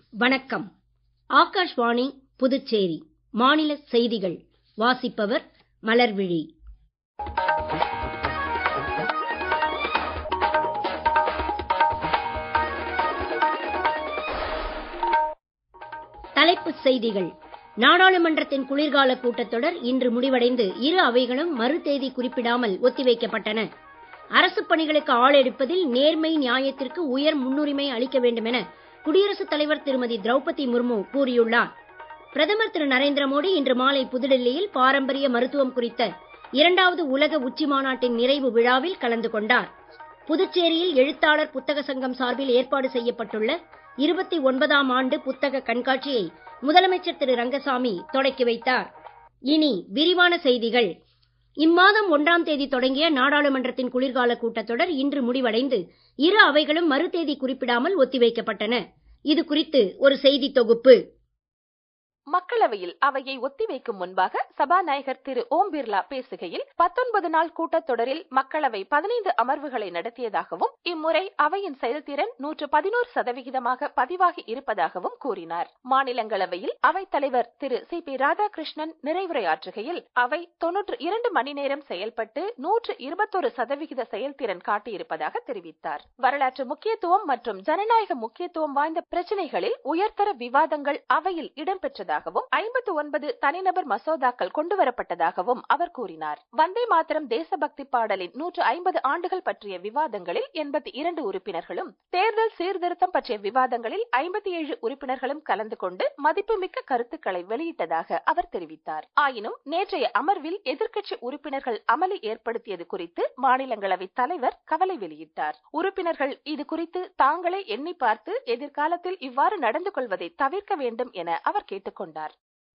வணக்கம் ஆகாஷ்வாணி புதுச்சேரி மாநில செய்திகள் வாசிப்பவர் மலர்விழி தலைப்புச் செய்திகள் நாடாளுமன்றத்தின் குளிர்கால கூட்டத்தொடர் இன்று முடிவடைந்து இரு அவைகளும் மறு தேதி குறிப்பிடாமல் ஒத்திவைக்கப்பட்டன அரசுப் பணிகளுக்கு ஆள் எடுப்பதில் நேர்மை நியாயத்திற்கு உயர் முன்னுரிமை அளிக்க வேண்டும் என குடியரசுத் தலைவர் திருமதி திரௌபதி முர்மு கூறியுள்ளார் பிரதமர் திரு நரேந்திர மோடி இன்று மாலை புதுடெல்லியில் பாரம்பரிய மருத்துவம் குறித்த இரண்டாவது உலக உச்சி மாநாட்டின் நிறைவு விழாவில் கலந்து கொண்டார் புதுச்சேரியில் எழுத்தாளர் புத்தக சங்கம் சார்பில் ஏற்பாடு செய்யப்பட்டுள்ள இருபத்தி ஒன்பதாம் ஆண்டு புத்தக கண்காட்சியை முதலமைச்சர் திரு ரங்கசாமி தொடக்கி வைத்தார் இனி விரிவான செய்திகள் இம்மாதம் ஒன்றாம் தேதி தொடங்கிய நாடாளுமன்றத்தின் குளிர்கால கூட்டத்தொடர் இன்று முடிவடைந்து இரு அவைகளும் மறு தேதி குறிப்பிடாமல் ஒத்திவைக்கப்பட்டன இது குறித்து ஒரு செய்தி தொகுப்பு மக்களவையில் அவையை ஒத்திவைக்கும் முன்பாக சபாநாயகர் திரு ஓம் பிர்லா பேசுகையில் பத்தொன்பது நாள் கூட்டத்தொடரில் மக்களவை பதினைந்து அமர்வுகளை நடத்தியதாகவும் இம்முறை அவையின் செயல்திறன் நூற்று பதினோரு சதவிகிதமாக பதிவாகி இருப்பதாகவும் கூறினார் மாநிலங்களவையில் அவைத் தலைவர் திரு சி பி ராதாகிருஷ்ணன் நிறைவுரையாற்றுகையில் அவை தொன்னூற்று இரண்டு மணி நேரம் செயல்பட்டு நூற்று இருபத்தொரு சதவிகித செயல்திறன் காட்டியிருப்பதாக தெரிவித்தார் வரலாற்று முக்கியத்துவம் மற்றும் ஜனநாயக முக்கியத்துவம் வாய்ந்த பிரச்சனைகளில் உயர்தர விவாதங்கள் அவையில் இடம்பெற்றதாக இருப்பதாகவும் ஐம்பத்தி ஒன்பது தனிநபர் மசோதாக்கள் கொண்டுவரப்பட்டதாகவும் அவர் கூறினார் வந்தே மாத்திரம் தேசபக்தி பாடலின் நூற்று ஐம்பது ஆண்டுகள் பற்றிய விவாதங்களில் எண்பத்தி இரண்டு உறுப்பினர்களும் தேர்தல் சீர்திருத்தம் பற்றிய விவாதங்களில் ஐம்பத்தி ஏழு உறுப்பினர்களும் கலந்து கொண்டு மதிப்புமிக்க கருத்துக்களை வெளியிட்டதாக அவர் தெரிவித்தார் ஆயினும் நேற்றைய அமர்வில் எதிர்க்கட்சி உறுப்பினர்கள் அமளி ஏற்படுத்தியது குறித்து மாநிலங்களவை தலைவர் கவலை வெளியிட்டார் உறுப்பினர்கள் இது குறித்து தாங்களே எண்ணி பார்த்து எதிர்காலத்தில் இவ்வாறு நடந்து கொள்வதை தவிர்க்க வேண்டும் என அவர் கேட்டுக் கொண்டார்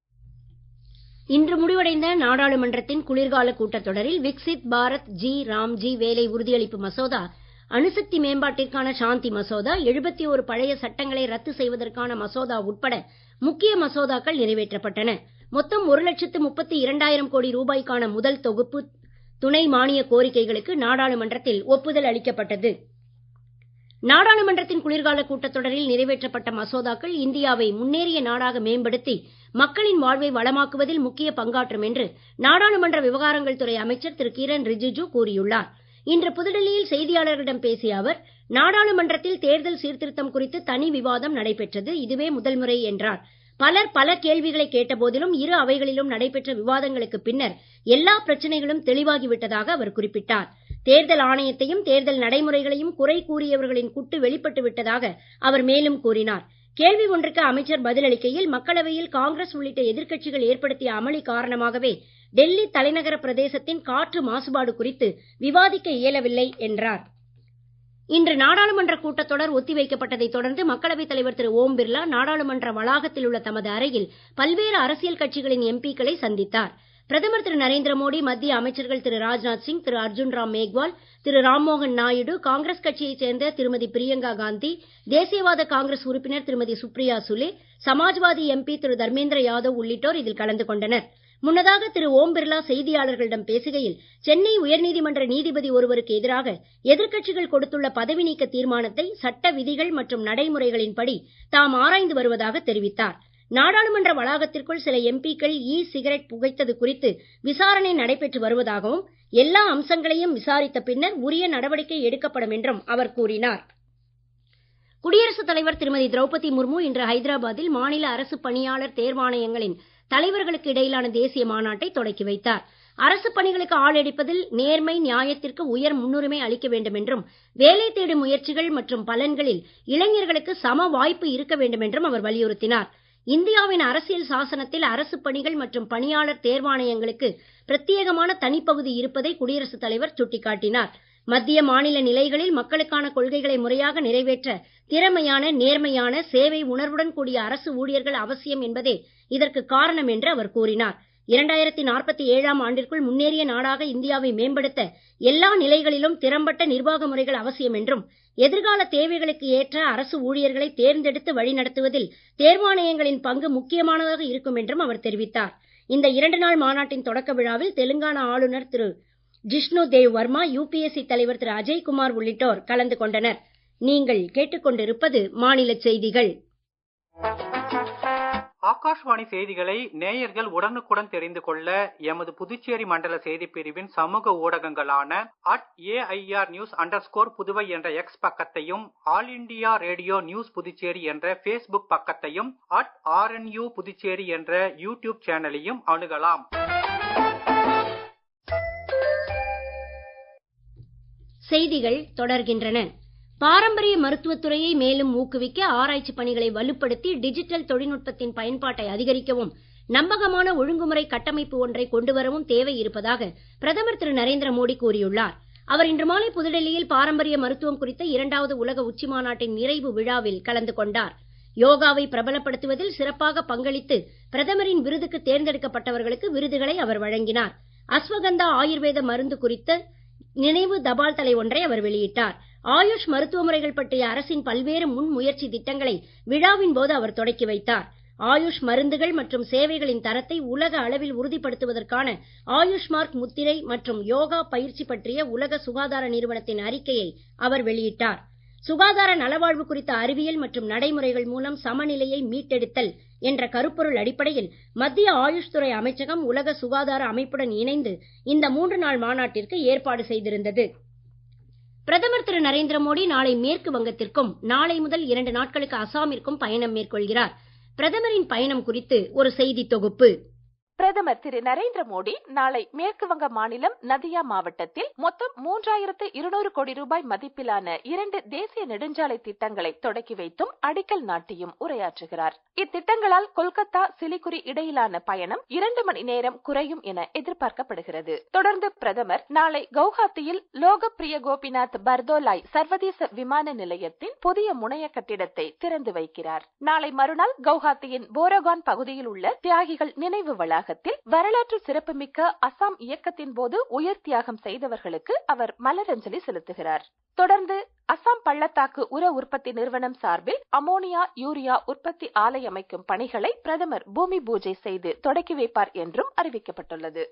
இன்று முடிவடைந்த நாடாளுமன்றத்தின் குளிர்கால கூட்டத்தொடரில் விக்சித் பாரத் ஜி ராம்ஜி வேலை உறுதியளிப்பு மசோதா அணுசக்தி மேம்பாட்டிற்கான சாந்தி மசோதா எழுபத்தி ஒரு பழைய சட்டங்களை ரத்து செய்வதற்கான மசோதா உட்பட முக்கிய மசோதாக்கள் நிறைவேற்றப்பட்டன மொத்தம் ஒரு லட்சத்து முப்பத்தி இரண்டாயிரம் கோடி ரூபாய்க்கான முதல் தொகுப்பு துணை மானிய கோரிக்கைகளுக்கு நாடாளுமன்றத்தில் ஒப்புதல் அளிக்கப்பட்டது நாடாளுமன்றத்தின் குளிர்கால கூட்டத்தொடரில் நிறைவேற்றப்பட்ட மசோதாக்கள் இந்தியாவை முன்னேறிய நாடாக மேம்படுத்தி மக்களின் வாழ்வை வளமாக்குவதில் முக்கிய பங்காற்றும் என்று நாடாளுமன்ற விவகாரங்கள் துறை அமைச்சர் திரு கிரண் ரிஜிஜு கூறியுள்ளார் இன்று புதுடெல்லியில் செய்தியாளர்களிடம் பேசிய அவர் நாடாளுமன்றத்தில் தேர்தல் சீர்திருத்தம் குறித்து தனி விவாதம் நடைபெற்றது இதுவே முதல் முறை என்றார் பலர் பல கேள்விகளை கேட்ட போதிலும் இரு அவைகளிலும் நடைபெற்ற விவாதங்களுக்கு பின்னர் எல்லா பிரச்சனைகளும் தெளிவாகிவிட்டதாக அவர் குறிப்பிட்டார் தேர்தல் ஆணையத்தையும் தேர்தல் நடைமுறைகளையும் குறை கூறியவர்களின் குட்டு வெளிப்பட்டு விட்டதாக அவர் மேலும் கூறினார் கேள்வி ஒன்றுக்கு அமைச்சர் பதிலளிக்கையில் மக்களவையில் காங்கிரஸ் உள்ளிட்ட எதிர்க்கட்சிகள் ஏற்படுத்திய அமளி காரணமாகவே டெல்லி தலைநகர பிரதேசத்தின் காற்று மாசுபாடு குறித்து விவாதிக்க இயலவில்லை என்றார் இன்று நாடாளுமன்ற கூட்டத்தொடர் ஒத்திவைக்கப்பட்டதை தொடர்ந்து மக்களவைத் தலைவர் திரு ஓம் பிர்லா நாடாளுமன்ற வளாகத்தில் உள்ள தமது அறையில் பல்வேறு அரசியல் கட்சிகளின் எம்பிக்களை சந்தித்தார் பிரதமர் திரு நரேந்திர மோடி மத்திய அமைச்சர்கள் திரு ராஜ்நாத் சிங் திரு அர்ஜுன் ராம் மேக்வால் திரு ராம்மோகன் நாயுடு காங்கிரஸ் கட்சியைச் சேர்ந்த திருமதி பிரியங்கா காந்தி தேசியவாத காங்கிரஸ் உறுப்பினர் திருமதி சுப்ரியா சுலே சமாஜ்வாதி எம்பி திரு தர்மேந்திர யாதவ் உள்ளிட்டோர் இதில் கலந்து கொண்டனர் முன்னதாக திரு ஓம் பிர்லா செய்தியாளர்களிடம் பேசுகையில் சென்னை உயர்நீதிமன்ற நீதிபதி ஒருவருக்கு எதிராக எதிர்க்கட்சிகள் கொடுத்துள்ள பதவி நீக்க தீர்மானத்தை சட்ட விதிகள் மற்றும் நடைமுறைகளின்படி தாம் ஆராய்ந்து வருவதாக தெரிவித்தார் நாடாளுமன்ற வளாகத்திற்குள் சில எம்பிக்கள் இ சிகரெட் புகைத்தது குறித்து விசாரணை நடைபெற்று வருவதாகவும் எல்லா அம்சங்களையும் விசாரித்த பின்னர் உரிய நடவடிக்கை எடுக்கப்படும் என்றும் அவர் கூறினார் குடியரசுத் தலைவர் திருமதி திரௌபதி முர்மு இன்று ஹைதராபாத்தில் மாநில அரசு பணியாளர் தேர்வாணையங்களின் தலைவர்களுக்கு இடையிலான தேசிய மாநாட்டை தொடக்கி வைத்தார் அரசு பணிகளுக்கு ஆள் எடுப்பதில் நேர்மை நியாயத்திற்கு உயர் முன்னுரிமை அளிக்க வேண்டும் என்றும் வேலை தேடும் முயற்சிகள் மற்றும் பலன்களில் இளைஞர்களுக்கு சம வாய்ப்பு இருக்க வேண்டும் என்றும் அவர் வலியுறுத்தினார் இந்தியாவின் அரசியல் சாசனத்தில் அரசு பணிகள் மற்றும் பணியாளர் தேர்வாணையங்களுக்கு பிரத்யேகமான தனிப்பகுதி இருப்பதை குடியரசுத் தலைவர் சுட்டிக்காட்டினார் மத்திய மாநில நிலைகளில் மக்களுக்கான கொள்கைகளை முறையாக நிறைவேற்ற திறமையான நேர்மையான சேவை உணர்வுடன் கூடிய அரசு ஊழியர்கள் அவசியம் என்பதே இதற்கு காரணம் என்று அவர் கூறினார் இரண்டாயிரத்தி நாற்பத்தி ஏழாம் ஆண்டிற்குள் முன்னேறிய நாடாக இந்தியாவை மேம்படுத்த எல்லா நிலைகளிலும் திறம்பட்ட நிர்வாக முறைகள் அவசியம் என்றும் எதிர்கால தேவைகளுக்கு ஏற்ற அரசு ஊழியர்களை தேர்ந்தெடுத்து வழிநடத்துவதில் தேர்வாணையங்களின் பங்கு முக்கியமானதாக இருக்கும் என்றும் அவர் தெரிவித்தார் இந்த இரண்டு நாள் மாநாட்டின் தொடக்க விழாவில் தெலுங்கானா ஆளுநர் திரு ஜிஷ்ணு தேவ் வர்மா யுபிஎஸ்சி தலைவர் திரு அஜய்குமார் உள்ளிட்டோர் கலந்து கொண்டனர் நீங்கள் கேட்டுக்கொண்டிருப்பது மாநில செய்திகள் ஆகாஷ்வாணி செய்திகளை நேயர்கள் உடனுக்குடன் தெரிந்து கொள்ள எமது புதுச்சேரி மண்டல செய்தி பிரிவின் சமூக ஊடகங்களான at A I R news under Puduvai என்ற எக்ஸ் பக்கத்தையும் All India Radio News Puducherry என்ற பேஸ்புக் பக்கத்தையும் அட் ஆர்என்யூ புதுச்சேரி என்ற யூடியூப் சேனலையும் அணுகலாம் செய்திகள் தொடர்கின்றன பாரம்பரிய மருத்துவத்துறையை மேலும் ஊக்குவிக்க ஆராய்ச்சி பணிகளை வலுப்படுத்தி டிஜிட்டல் தொழில்நுட்பத்தின் பயன்பாட்டை அதிகரிக்கவும் நம்பகமான ஒழுங்குமுறை கட்டமைப்பு ஒன்றை கொண்டுவரவும் தேவை இருப்பதாக பிரதமர் திரு நரேந்திர மோடி கூறியுள்ளார் அவர் இன்று மாலை புதுடெல்லியில் பாரம்பரிய மருத்துவம் குறித்த இரண்டாவது உலக உச்சி மாநாட்டின் நிறைவு விழாவில் கலந்து கொண்டார் யோகாவை பிரபலப்படுத்துவதில் சிறப்பாக பங்களித்து பிரதமரின் விருதுக்கு தேர்ந்தெடுக்கப்பட்டவர்களுக்கு விருதுகளை அவர் வழங்கினார் அஸ்வகந்தா ஆயுர்வேத மருந்து குறித்த நினைவு தபால் தலை ஒன்றை அவர் வெளியிட்டார் ஆயுஷ் மருத்துவ முறைகள் பற்றிய அரசின் பல்வேறு முன் முயற்சி திட்டங்களை விழாவின் போது அவர் தொடக்கி வைத்தார் ஆயுஷ் மருந்துகள் மற்றும் சேவைகளின் தரத்தை உலக அளவில் உறுதிப்படுத்துவதற்கான ஆயுஷ்மார்க் முத்திரை மற்றும் யோகா பயிற்சி பற்றிய உலக சுகாதார நிறுவனத்தின் அறிக்கையை அவர் வெளியிட்டார் சுகாதார நலவாழ்வு குறித்த அறிவியல் மற்றும் நடைமுறைகள் மூலம் சமநிலையை மீட்டெடுத்தல் என்ற கருப்பொருள் அடிப்படையில் மத்திய ஆயுஷ் துறை அமைச்சகம் உலக சுகாதார அமைப்புடன் இணைந்து இந்த மூன்று நாள் மாநாட்டிற்கு ஏற்பாடு செய்திருந்தது பிரதமர் திரு நரேந்திர மோடி நாளை மேற்கு வங்கத்திற்கும் நாளை முதல் இரண்டு நாட்களுக்கு அசாமிற்கும் பயணம் மேற்கொள்கிறார் பிரதமரின் பயணம் குறித்து ஒரு செய்தி தொகுப்பு பிரதமர் திரு நரேந்திர மோடி நாளை மேற்கு வங்க மாநிலம் நதியா மாவட்டத்தில் மொத்தம் மூன்றாயிரத்து இருநூறு கோடி ரூபாய் மதிப்பிலான இரண்டு தேசிய நெடுஞ்சாலை திட்டங்களை தொடக்கி வைத்தும் அடிக்கல் நாட்டியும் உரையாற்றுகிறார் இத்திட்டங்களால் கொல்கத்தா சிலிகுரி இடையிலான பயணம் இரண்டு மணி நேரம் குறையும் என எதிர்பார்க்கப்படுகிறது தொடர்ந்து பிரதமர் நாளை கவுஹாத்தியில் லோகப்பிரிய கோபிநாத் பர்தோலாய் சர்வதேச விமான நிலையத்தின் புதிய முனைய கட்டிடத்தை திறந்து வைக்கிறார் நாளை மறுநாள் கவுஹாத்தியின் போரகான் பகுதியில் உள்ள தியாகிகள் நினைவு வளாகம் வளாகத்தில் வரலாற்று சிறப்புமிக்க அசாம் இயக்கத்தின் போது உயிர் தியாகம் செய்தவர்களுக்கு அவர் மலரஞ்சலி செலுத்துகிறார் தொடர்ந்து அசாம் பள்ளத்தாக்கு உர உற்பத்தி நிறுவனம் சார்பில் அமோனியா யூரியா உற்பத்தி ஆலை அமைக்கும் பணிகளை பிரதமர் பூமி பூஜை செய்து தொடக்கி வைப்பார் என்றும் அறிவிக்கப்பட்டுள்ளது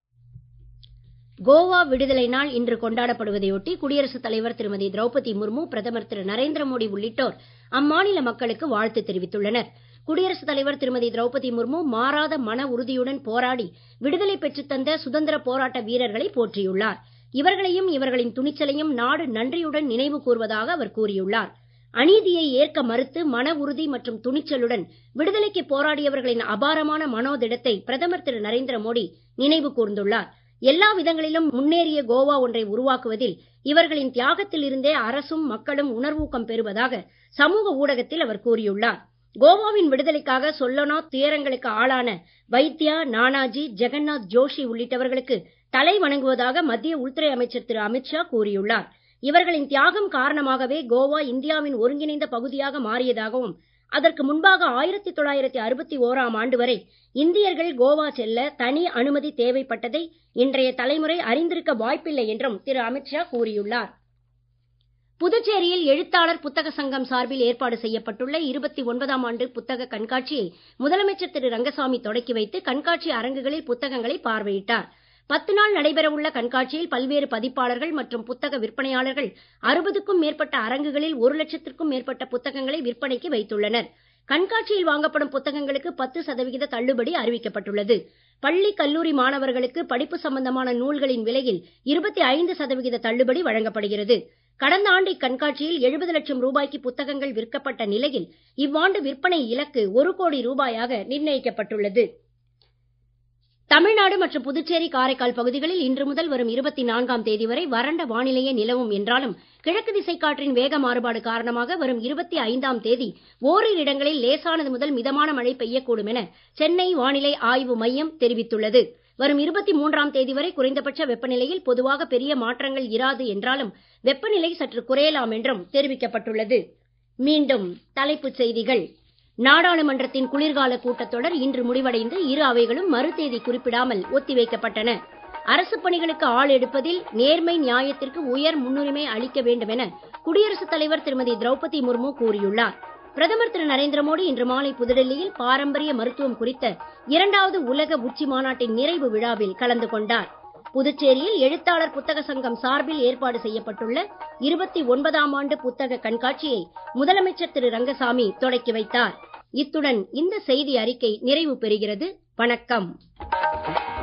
கோவா விடுதலை நாள் இன்று கொண்டாடப்படுவதையொட்டி குடியரசுத் தலைவர் திருமதி திரௌபதி முர்மு பிரதமர் திரு நரேந்திர மோடி உள்ளிட்டோர் அம்மாநில மக்களுக்கு வாழ்த்து தெரிவித்துள்ளனர் குடியரசுத் தலைவர் திருமதி திரௌபதி முர்மு மாறாத மன உறுதியுடன் போராடி விடுதலை பெற்றுத் தந்த சுதந்திர போராட்ட வீரர்களை போற்றியுள்ளார் இவர்களையும் இவர்களின் துணிச்சலையும் நாடு நன்றியுடன் நினைவு கூர்வதாக அவர் கூறியுள்ளார் அநீதியை ஏற்க மறுத்து மன உறுதி மற்றும் துணிச்சலுடன் விடுதலைக்கு போராடியவர்களின் அபாரமான மனோதிடத்தை பிரதமர் திரு நரேந்திர மோடி நினைவு கூர்ந்துள்ளார் எல்லா விதங்களிலும் முன்னேறிய கோவா ஒன்றை உருவாக்குவதில் இவர்களின் தியாகத்தில் இருந்தே அரசும் மக்களும் உணர்வூக்கம் பெறுவதாக சமூக ஊடகத்தில் அவர் கூறியுள்ளார் கோவாவின் விடுதலைக்காக சொல்லனா துயரங்களுக்கு ஆளான வைத்யா நானாஜி ஜெகநாத் ஜோஷி உள்ளிட்டவர்களுக்கு தலை வணங்குவதாக மத்திய உள்துறை அமைச்சர் திரு அமித்ஷா கூறியுள்ளார் இவர்களின் தியாகம் காரணமாகவே கோவா இந்தியாவின் ஒருங்கிணைந்த பகுதியாக மாறியதாகவும் அதற்கு முன்பாக ஆயிரத்தி தொள்ளாயிரத்தி அறுபத்தி ஓராம் ஆண்டு வரை இந்தியர்கள் கோவா செல்ல தனி அனுமதி தேவைப்பட்டதை இன்றைய தலைமுறை அறிந்திருக்க வாய்ப்பில்லை என்றும் திரு அமித்ஷா கூறியுள்ளார் புதுச்சேரியில் எழுத்தாளர் புத்தக சங்கம் சார்பில் ஏற்பாடு செய்யப்பட்டுள்ள இருபத்தி ஒன்பதாம் ஆண்டு புத்தக கண்காட்சியை முதலமைச்சர் திரு ரங்கசாமி தொடக்கி வைத்து கண்காட்சி அரங்குகளில் புத்தகங்களை பார்வையிட்டார் பத்து நாள் நடைபெறவுள்ள கண்காட்சியில் பல்வேறு பதிப்பாளர்கள் மற்றும் புத்தக விற்பனையாளர்கள் அறுபதுக்கும் மேற்பட்ட அரங்குகளில் ஒரு லட்சத்திற்கும் மேற்பட்ட புத்தகங்களை விற்பனைக்கு வைத்துள்ளனர் கண்காட்சியில் வாங்கப்படும் புத்தகங்களுக்கு பத்து சதவிகித தள்ளுபடி அறிவிக்கப்பட்டுள்ளது பள்ளி கல்லூரி மாணவர்களுக்கு படிப்பு சம்பந்தமான நூல்களின் விலையில் இருபத்தி ஐந்து சதவிகித தள்ளுபடி வழங்கப்படுகிறது கடந்த ஆண்டு இக்கண்காட்சியில் எழுபது லட்சம் ரூபாய்க்கு புத்தகங்கள் விற்கப்பட்ட நிலையில் இவ்வாண்டு விற்பனை இலக்கு ஒரு கோடி ரூபாயாக நிர்ணயிக்கப்பட்டுள்ளது தமிழ்நாடு மற்றும் புதுச்சேரி காரைக்கால் பகுதிகளில் இன்று முதல் வரும் இருபத்தி நான்காம் தேதி வரை வறண்ட வானிலையே நிலவும் என்றாலும் கிழக்கு திசை காற்றின் வேக மாறுபாடு காரணமாக வரும் இருபத்தி ஐந்தாம் தேதி ஓரிரு இடங்களில் லேசானது முதல் மிதமான மழை பெய்யக்கூடும் என சென்னை வானிலை ஆய்வு மையம் தெரிவித்துள்ளது வரும் இருபத்தி மூன்றாம் தேதி வரை குறைந்தபட்ச வெப்பநிலையில் பொதுவாக பெரிய மாற்றங்கள் இராது என்றாலும் வெப்பநிலை சற்று குறையலாம் என்றும் தெரிவிக்கப்பட்டுள்ளது மீண்டும் தலைப்புச் செய்திகள் நாடாளுமன்றத்தின் குளிர்கால கூட்டத்தொடர் இன்று முடிவடைந்து இரு அவைகளும் மறுதேதி குறிப்பிடாமல் ஒத்திவைக்கப்பட்டன அரசு பணிகளுக்கு ஆள் எடுப்பதில் நேர்மை நியாயத்திற்கு உயர் முன்னுரிமை அளிக்க வேண்டும் என குடியரசுத் தலைவர் திருமதி திரௌபதி முர்மு கூறியுள்ளார் பிரதமர் திரு நரேந்திர மோடி இன்று மாலை புதுடெல்லியில் பாரம்பரிய மருத்துவம் குறித்த இரண்டாவது உலக உச்சி மாநாட்டின் நிறைவு விழாவில் கலந்து கொண்டார் புதுச்சேரியில் எழுத்தாளர் புத்தக சங்கம் சார்பில் ஏற்பாடு செய்யப்பட்டுள்ள இருபத்தி ஒன்பதாம் ஆண்டு புத்தக கண்காட்சியை முதலமைச்சர் திரு ரங்கசாமி தொடக்கி வைத்தார் இத்துடன் இந்த செய்தி அறிக்கை நிறைவு பெறுகிறது வணக்கம்